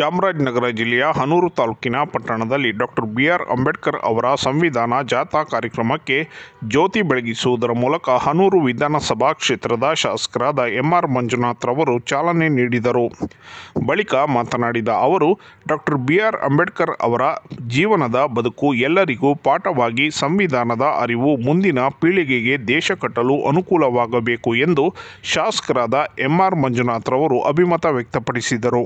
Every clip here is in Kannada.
ಚಾಮರಾಜನಗರ ಜಿಲ್ಲೆಯ ಹನೂರು ತಾಲೂಕಿನ ಪಟ್ಟಣದಲ್ಲಿ ಡಾಕ್ಟರ್ ಬಿ ಆರ್ ಅಂಬೇಡ್ಕರ್ ಅವರ ಸಂವಿಧಾನ ಜಾಥಾ ಕಾರ್ಯಕ್ರಮಕ್ಕೆ ಜ್ಯೋತಿ ಬೆಳಗಿಸುವುದರ ಮೂಲಕ ಹನೂರು ವಿಧಾನಸಭಾ ಕ್ಷೇತ್ರದ ಶಾಸಕರಾದ ಎಂ ಆರ್ ಮಂಜುನಾಥ್ ರವರು ಚಾಲನೆ ನೀಡಿದರು ಬಳಿಕ ಮಾತನಾಡಿದ ಅವರು ಡಾಕ್ಟರ್ ಬಿ ಆರ್ ಅಂಬೇಡ್ಕರ್ ಅವರ ಜೀವನದ ಬದುಕು ಎಲ್ಲರಿಗೂ ಪಾಠವಾಗಿ ಸಂವಿಧಾನದ ಅರಿವು ಮುಂದಿನ ಪೀಳಿಗೆಗೆ ದೇಶ ಕಟ್ಟಲು ಅನುಕೂಲವಾಗಬೇಕು ಎಂದು ಶಾಸಕರಾದ ಎಂ ಆರ್ ಮಂಜುನಾಥ್ ರವರು ಅಭಿಮತ ವ್ಯಕ್ತಪಡಿಸಿದರು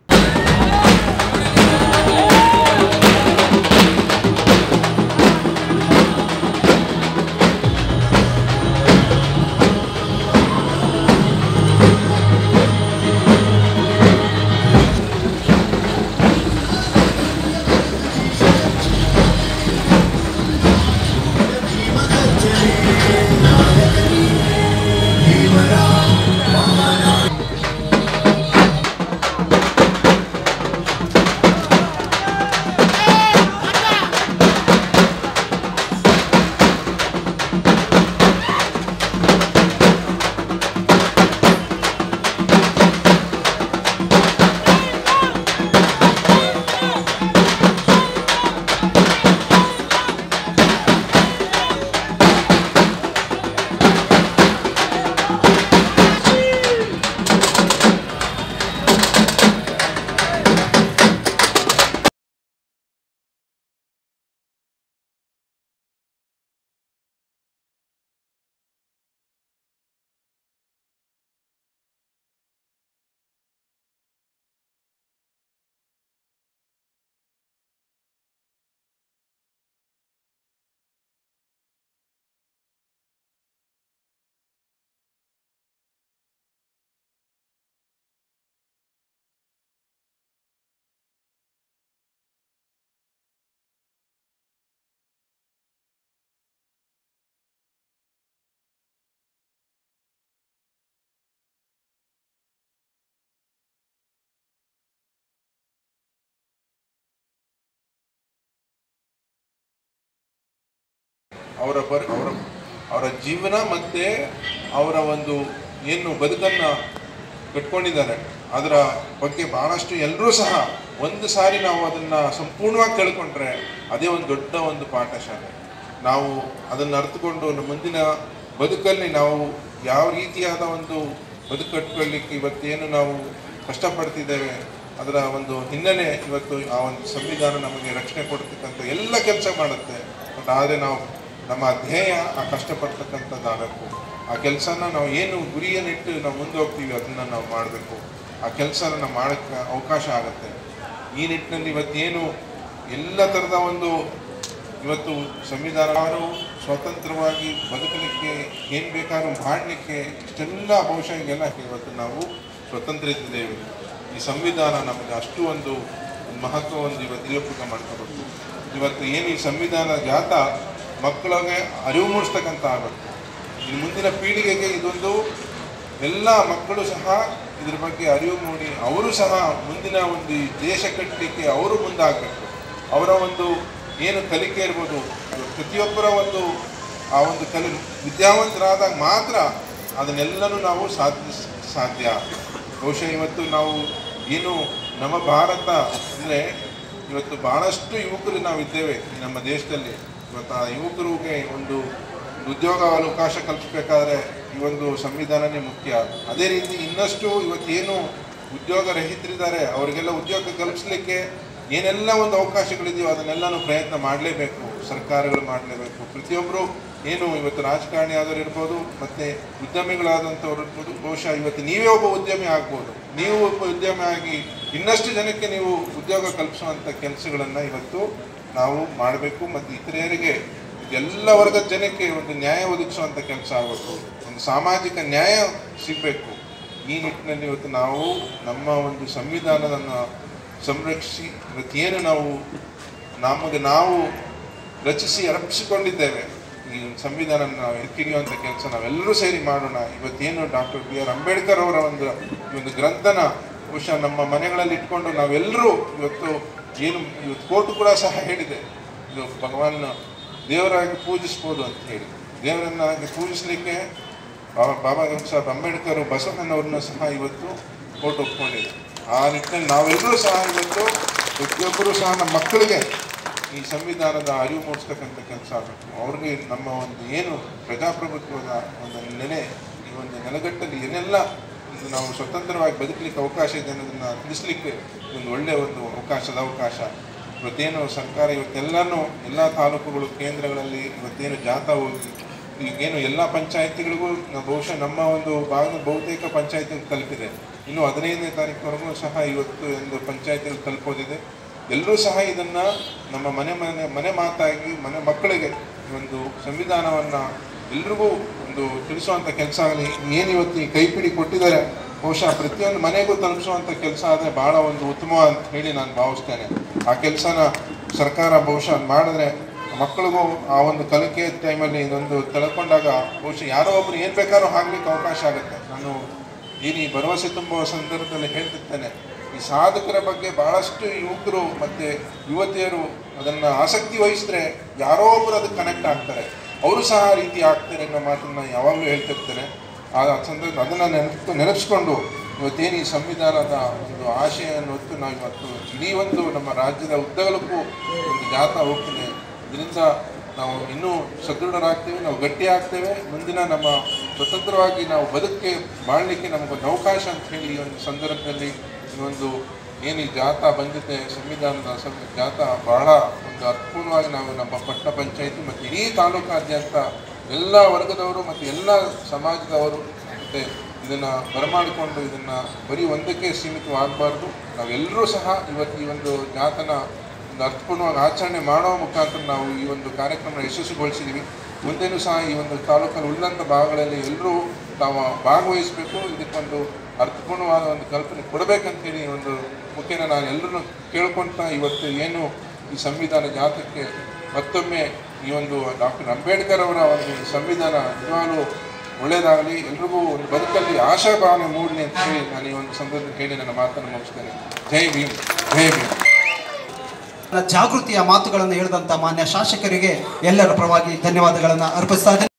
ಅವರ ಬರ್ ಅವರ ಅವರ ಜೀವನ ಮತ್ತು ಅವರ ಒಂದು ಏನು ಬದುಕನ್ನು ಕಟ್ಕೊಂಡಿದ್ದಾರೆ ಅದರ ಬಗ್ಗೆ ಭಾಳಷ್ಟು ಎಲ್ಲರೂ ಸಹ ಒಂದು ಸಾರಿ ನಾವು ಅದನ್ನು ಸಂಪೂರ್ಣವಾಗಿ ತಿಳ್ಕೊಂಡ್ರೆ ಅದೇ ಒಂದು ದೊಡ್ಡ ಒಂದು ಪಾಠಶಾಲೆ ನಾವು ಅದನ್ನು ಅರ್ಥಕೊಂಡು ನಮ್ಮ ಮುಂದಿನ ಬದುಕಲ್ಲಿ ನಾವು ಯಾವ ರೀತಿಯಾದ ಒಂದು ಬದುಕು ಕಟ್ಕೊಳ್ಳಿಕ್ಕೆ ಇವತ್ತೇನು ನಾವು ಕಷ್ಟಪಡ್ತಿದ್ದೇವೆ ಅದರ ಒಂದು ಹಿನ್ನೆಲೆ ಇವತ್ತು ಆ ಒಂದು ಸಂವಿಧಾನ ನಮಗೆ ರಕ್ಷಣೆ ಕೊಡ್ತಕ್ಕಂಥ ಎಲ್ಲ ಕೆಲಸ ಮಾಡುತ್ತೆ ಬಟ್ ಆದರೆ ನಾವು ನಮ್ಮ ಧ್ಯೇಯ ಆ ಕಷ್ಟಪಡ್ತಕ್ಕಂಥದ್ದಾಗಬೇಕು ಆ ಕೆಲಸನ ನಾವು ಏನು ಗುರಿಯನ್ನಿಟ್ಟು ನಾವು ಮುಂದೆ ಹೋಗ್ತೀವಿ ಅದನ್ನು ನಾವು ಮಾಡಬೇಕು ಆ ಕೆಲಸನ ನಾವು ಮಾಡೋಕ್ಕೆ ಅವಕಾಶ ಆಗುತ್ತೆ ಈ ನಿಟ್ಟಿನಲ್ಲಿ ಇವತ್ತೇನು ಎಲ್ಲ ಥರದ ಒಂದು ಇವತ್ತು ಸಂವಿಧಾನವರು ಸ್ವತಂತ್ರವಾಗಿ ಬದುಕಲಿಕ್ಕೆ ಏನು ಬೇಕಾದ್ರೂ ಮಾಡಲಿಕ್ಕೆ ಇಷ್ಟೆಲ್ಲ ಬಹುಶಃ ಈಗೆಲ್ಲ ಇವತ್ತು ನಾವು ಸ್ವತಂತ್ರ ಇದ್ದೇವೆ ಈ ಸಂವಿಧಾನ ನಮಗೆ ಅಷ್ಟು ಒಂದು ಮಹತ್ವ ಒಂದು ಇವತ್ತು ನಿರೂಪಕ ಮಾಡ್ಕೋಬೇಕು ಇವತ್ತು ಏನು ಈ ಸಂವಿಧಾನ ಜಾತ ಮಕ್ಕಳಿಗೆ ಅರಿವು ಮೂಡಿಸ್ತಕ್ಕಂಥ ಆಗಬೇಕು ಇನ್ನು ಮುಂದಿನ ಪೀಳಿಗೆಗೆ ಇದೊಂದು ಎಲ್ಲ ಮಕ್ಕಳು ಸಹ ಇದ್ರ ಬಗ್ಗೆ ಅರಿವು ಮೂಡಿ ಅವರು ಸಹ ಮುಂದಿನ ಒಂದು ಈ ದೇಶ ಕಟ್ಟಲಿಕ್ಕೆ ಅವರು ಮುಂದಾಗಬೇಕು ಅವರ ಒಂದು ಏನು ಕಲಿಕೆ ಇರ್ಬೋದು ಪ್ರತಿಯೊಬ್ಬರ ಒಂದು ಆ ಒಂದು ಕಲಿ ವಿದ್ಯಾವಂತರಾದಾಗ ಮಾತ್ರ ಅದನ್ನೆಲ್ಲನೂ ನಾವು ಸಾಧಿಸ ಸಾಧ್ಯ ಬಹುಶಃ ಇವತ್ತು ನಾವು ಏನು ನಮ್ಮ ಭಾರತ ಅಂದರೆ ಇವತ್ತು ಭಾಳಷ್ಟು ಯುವಕರು ನಾವಿದ್ದೇವೆ ಈ ನಮ್ಮ ದೇಶದಲ್ಲಿ ಇವತ್ತು ಆ ಯುವಕರಿಗೆ ಒಂದು ಉದ್ಯೋಗ ಅವಕಾಶ ಕಲ್ಪಿಸಬೇಕಾದ್ರೆ ಈ ಒಂದು ಸಂವಿಧಾನನೇ ಮುಖ್ಯ ಅದೇ ರೀತಿ ಇನ್ನಷ್ಟು ಇವತ್ತೇನು ಉದ್ಯೋಗ ರಹಿತರಿದ್ದಾರೆ ಅವರಿಗೆಲ್ಲ ಉದ್ಯೋಗ ಕಲ್ಪಿಸ್ಲಿಕ್ಕೆ ಏನೆಲ್ಲ ಒಂದು ಅವಕಾಶಗಳಿದೆಯೋ ಅದನ್ನೆಲ್ಲನೂ ಪ್ರಯತ್ನ ಮಾಡಲೇಬೇಕು ಸರ್ಕಾರಗಳು ಮಾಡಲೇಬೇಕು ಪ್ರತಿಯೊಬ್ಬರು ಏನು ಇವತ್ತು ರಾಜಕಾರಣಿ ಆದರೂ ಇರ್ಬೋದು ಮತ್ತು ಉದ್ಯಮಿಗಳಾದಂಥವ್ರು ಇರ್ಬೋದು ಬಹುಶಃ ಇವತ್ತು ನೀವೇ ಒಬ್ಬ ಉದ್ಯಮಿ ಆಗ್ಬೋದು ನೀವು ಒಬ್ಬ ಉದ್ಯಮಿ ಆಗಿ ಇನ್ನಷ್ಟು ಜನಕ್ಕೆ ನೀವು ಉದ್ಯೋಗ ಕಲ್ಪಿಸುವಂಥ ಕೆಲಸಗಳನ್ನು ಇವತ್ತು ನಾವು ಮಾಡಬೇಕು ಮತ್ತು ಇತರರಿಗೆ ಎಲ್ಲ ವರ್ಗದ ಜನಕ್ಕೆ ಒಂದು ನ್ಯಾಯ ಒದಗಿಸುವಂಥ ಕೆಲಸ ಆಗಬೇಕು ಒಂದು ಸಾಮಾಜಿಕ ನ್ಯಾಯ ಸಿಗಬೇಕು ಈ ನಿಟ್ಟಿನಲ್ಲಿ ಇವತ್ತು ನಾವು ನಮ್ಮ ಒಂದು ಸಂವಿಧಾನವನ್ನು ಸಂರಕ್ಷಿಸಿ ಇವತ್ತೇನು ನಾವು ನಮಗೆ ನಾವು ರಚಿಸಿ ಅರ್ಪಿಸಿಕೊಂಡಿದ್ದೇವೆ ಈ ಸಂವಿಧಾನ ನಾವು ಎತ್ತಿಡಿಯುವಂಥ ಕೆಲಸ ನಾವೆಲ್ಲರೂ ಸೇರಿ ಮಾಡೋಣ ಇವತ್ತೇನು ಡಾಕ್ಟರ್ ಬಿ ಆರ್ ಅಂಬೇಡ್ಕರ್ ಅವರ ಒಂದು ಈ ಒಂದು ಗ್ರಂಥನ ಬಹುಶಃ ನಮ್ಮ ಮನೆಗಳಲ್ಲಿ ಇಟ್ಕೊಂಡು ನಾವೆಲ್ಲರೂ ಇವತ್ತು ಏನು ಇವತ್ತು ಕೋರ್ಟು ಕೂಡ ಸಹ ಹೇಳಿದೆ ಇದು ಭಗವಾನ್ ದೇವರಾಗಿ ಪೂಜಿಸ್ಬೋದು ಅಂತ ಹೇಳಿ ದೇವರನ್ನಾಗಿ ಪೂಜಿಸಲಿಕ್ಕೆ ಬಾಬಾ ಬಾಬಾ ಸಾಹೇಬ್ ಅಂಬೇಡ್ಕರ್ ಬಸವಣ್ಣನವ್ರನ್ನ ಸಹ ಇವತ್ತು ಕೋರ್ಟ್ ಒಪ್ಕೊಂಡಿದೆ ಆ ನಿಟ್ಟಿನಲ್ಲಿ ನಾವೆಲ್ಲರೂ ಸಹ ಇವತ್ತು ಪ್ರತಿಯೊಬ್ಬರೂ ಸಹ ನಮ್ಮ ಮಕ್ಕಳಿಗೆ ಈ ಸಂವಿಧಾನದ ಅರಿವು ಮೂಡಿಸ್ತಕ್ಕಂಥ ಕೆಲಸ ಆಗಬೇಕು ಅವ್ರಿಗೆ ನಮ್ಮ ಒಂದು ಏನು ಪ್ರಜಾಪ್ರಭುತ್ವದ ಒಂದು ನೆಲೆ ಈ ಒಂದು ನೆಲಗಟ್ಟಲ್ಲಿ ಏನೆಲ್ಲ ಇದು ನಾವು ಸ್ವತಂತ್ರವಾಗಿ ಬದುಕಲಿಕ್ಕೆ ಅವಕಾಶ ಇದೆ ಅನ್ನೋದನ್ನು ತಿಳಿಸ್ಲಿಕ್ಕೆ ಒಂದು ಒಳ್ಳೆಯ ಒಂದು ಅವಕಾಶದ ಅವಕಾಶ ಇವತ್ತೇನು ಸರ್ಕಾರ ಇವತ್ತೆಲ್ಲನೂ ಎಲ್ಲ ತಾಲೂಕುಗಳು ಕೇಂದ್ರಗಳಲ್ಲಿ ಇವತ್ತೇನು ಜಾಥಾ ಹೋಗಿ ಈಗೇನು ಎಲ್ಲ ಪಂಚಾಯತಿಗಳಿಗೂ ನ- ಬಹುಶಃ ನಮ್ಮ ಒಂದು ಭಾಗದ ಬಹುತೇಕ ಪಂಚಾಯತಿಗಳು ತಲುಪಿದೆ ಇನ್ನು ಹದಿನೈದನೇ ತಾರೀಕಿನವರೆಗೂ ಸಹ ಇವತ್ತು ಒಂದು ಪಂಚಾಯತಿಗಳು ತಲುಪೋದಿದೆ ಎಲ್ಲರೂ ಸಹ ಇದನ್ನು ನಮ್ಮ ಮನೆ ಮನೆ ಮನೆ ಮಾತಾಗಿ ಮನೆ ಮಕ್ಕಳಿಗೆ ಈ ಒಂದು ಸಂವಿಧಾನವನ್ನು ಎಲ್ರಿಗೂ ಒಂದು ತಿಳಿಸುವಂಥ ಕೆಲಸ ಆಗಲಿ ಏನು ಇವತ್ತು ಈ ಕೈಪಿಡಿ ಕೊಟ್ಟಿದ್ದಾರೆ ಬಹುಶಃ ಪ್ರತಿಯೊಂದು ಮನೆಗೂ ತಲುಪಿಸುವಂಥ ಕೆಲಸ ಆದರೆ ಭಾಳ ಒಂದು ಉತ್ತಮ ಅಂತ ಹೇಳಿ ನಾನು ಭಾವಿಸ್ತೇನೆ ಆ ಕೆಲಸನ ಸರ್ಕಾರ ಬಹುಶಃ ಮಾಡಿದ್ರೆ ಮಕ್ಕಳಿಗೂ ಆ ಒಂದು ಕಲಿಕೆ ಟೈಮಲ್ಲಿ ಇದೊಂದು ತಿಳ್ಕೊಂಡಾಗ ಬಹುಶಃ ಯಾರೋ ಒಬ್ರು ಏನು ಬೇಕಾದ್ರೂ ಆಗ್ಲಿಕ್ಕೆ ಅವಕಾಶ ಆಗುತ್ತೆ ನಾನು ಏನು ಈ ಭರವಸೆ ತುಂಬುವ ಸಂದರ್ಭದಲ್ಲಿ ಹೇಳ್ತಿರ್ತೇನೆ ಈ ಸಾಧಕರ ಬಗ್ಗೆ ಬಹಳಷ್ಟು ಯುವಕರು ಮತ್ತು ಯುವತಿಯರು ಅದನ್ನು ಆಸಕ್ತಿ ವಹಿಸಿದ್ರೆ ಯಾರೋ ಒಬ್ಬರು ಅದಕ್ಕೆ ಕನೆಕ್ಟ್ ಆಗ್ತಾರೆ ಅವರು ಸಹ ಆ ರೀತಿ ಆಗ್ತಾರೆ ಅನ್ನೋ ಮಾತನ್ನು ಯಾವಾಗಲೂ ಹೇಳ್ತಿರ್ತಾರೆ ಆ ಸಂದರ್ಭ ಅದನ್ನು ನೆನಪು ನೆನಪಿಸ್ಕೊಂಡು ಇವತ್ತೇನು ಈ ಸಂವಿಧಾನದ ಒಂದು ಆಶೆಯನ್ನು ಹೊತ್ತು ನಾವು ಇವತ್ತು ಇಡೀ ಒಂದು ನಮ್ಮ ರಾಜ್ಯದ ಉದ್ದಗಲಕ್ಕೂ ಒಂದು ಜಾಥಾ ಹೋಗ್ತಿದೆ ಇದರಿಂದ ನಾವು ಇನ್ನೂ ಸದೃಢರಾಗ್ತೇವೆ ನಾವು ಗಟ್ಟಿ ಆಗ್ತೇವೆ ಮುಂದಿನ ನಮ್ಮ ಸ್ವತಂತ್ರವಾಗಿ ನಾವು ಬದುಕಕ್ಕೆ ಬಾಳಲಿಕ್ಕೆ ನಮಗೊಂದು ಅವಕಾಶ ಅಂತ ಹೇಳಿ ಈ ಒಂದು ಸಂದರ್ಭದಲ್ಲಿ ಈ ಒಂದು ಏನು ಈ ಜಾಥಾ ಬಂದಿದೆ ಸಂವಿಧಾನದ ಸಂ ಜಾಥಾ ಬಹಳ ಒಂದು ಅರ್ಥಪೂರ್ಣವಾಗಿ ನಾವು ನಮ್ಮ ಪಟ್ಟಣ ಪಂಚಾಯಿತಿ ಮತ್ತು ಇಡೀ ತಾಲೂಕಾದ್ಯಂತ ಎಲ್ಲ ವರ್ಗದವರು ಮತ್ತು ಎಲ್ಲ ಸಮಾಜದವರು ಮತ್ತು ಇದನ್ನು ಬರಮಾಡಿಕೊಂಡು ಇದನ್ನು ಬರೀ ಒಂದಕ್ಕೆ ಸೀಮಿತವಾಗಬಾರ್ದು ನಾವೆಲ್ಲರೂ ಸಹ ಇವತ್ತು ಈ ಒಂದು ಜಾತನ ಒಂದು ಅರ್ಥಪೂರ್ಣವಾಗಿ ಆಚರಣೆ ಮಾಡೋ ಮುಖಾಂತರ ನಾವು ಈ ಒಂದು ಕಾರ್ಯಕ್ರಮ ಯಶಸ್ವಿಗೊಳಿಸಿದ್ದೀವಿ ಮುಂದೆನೂ ಸಹ ಈ ಒಂದು ತಾಲೂಕಲ್ಲಿ ಉಳಿದಂಥ ಭಾಗಗಳಲ್ಲಿ ಎಲ್ಲರೂ ತಾವು ಭಾಗವಹಿಸಬೇಕು ಇದಕ್ಕೊಂದು ಅರ್ಥಪೂರ್ಣವಾದ ಒಂದು ಕಲ್ಪನೆ ಕೊಡಬೇಕಂತೇಳಿ ಈ ಒಂದು ಮುಖೇನ ನಾನು ಎಲ್ಲರನ್ನು ಕೇಳ್ಕೊಳ್ತಾ ಇವತ್ತು ಏನು ಈ ಸಂವಿಧಾನ ಜಾತಕ್ಕೆ ಮತ್ತೊಮ್ಮೆ ಈ ಒಂದು ಡಾಕ್ಟರ್ ಅಂಬೇಡ್ಕರ್ ಅವರ ಒಂದು ಸಂವಿಧಾನ ನಿಜವಾಗ್ಲೂ ಒಳ್ಳೆಯದಾಗಲಿ ಎಲ್ರಿಗೂ ಒಂದು ಬದುಕಲ್ಲಿ ಆಶಾಭಾವನೆ ಮೂಡಲಿ ಅಂತ ಹೇಳಿ ನಾನು ಈ ಒಂದು ಸಂದರ್ಭದಲ್ಲಿ ಹೇಳಿ ನನ್ನ ಮಾತನ್ನು ಮುಗಿಸ್ತೇನೆ ಜೈ ಭೀಮ್ ಜೈ ಭೀಮ್ ಜಾಗೃತಿಯ ಮಾತುಗಳನ್ನು ಹೇಳಿದಂಥ ಮಾನ್ಯ ಶಾಸಕರಿಗೆ ಎಲ್ಲರ ಪರವಾಗಿ ಧನ್ಯವಾದಗಳನ್ನು ಅರ್ಪಿಸ್ತಾ ಇದ್ದೇನೆ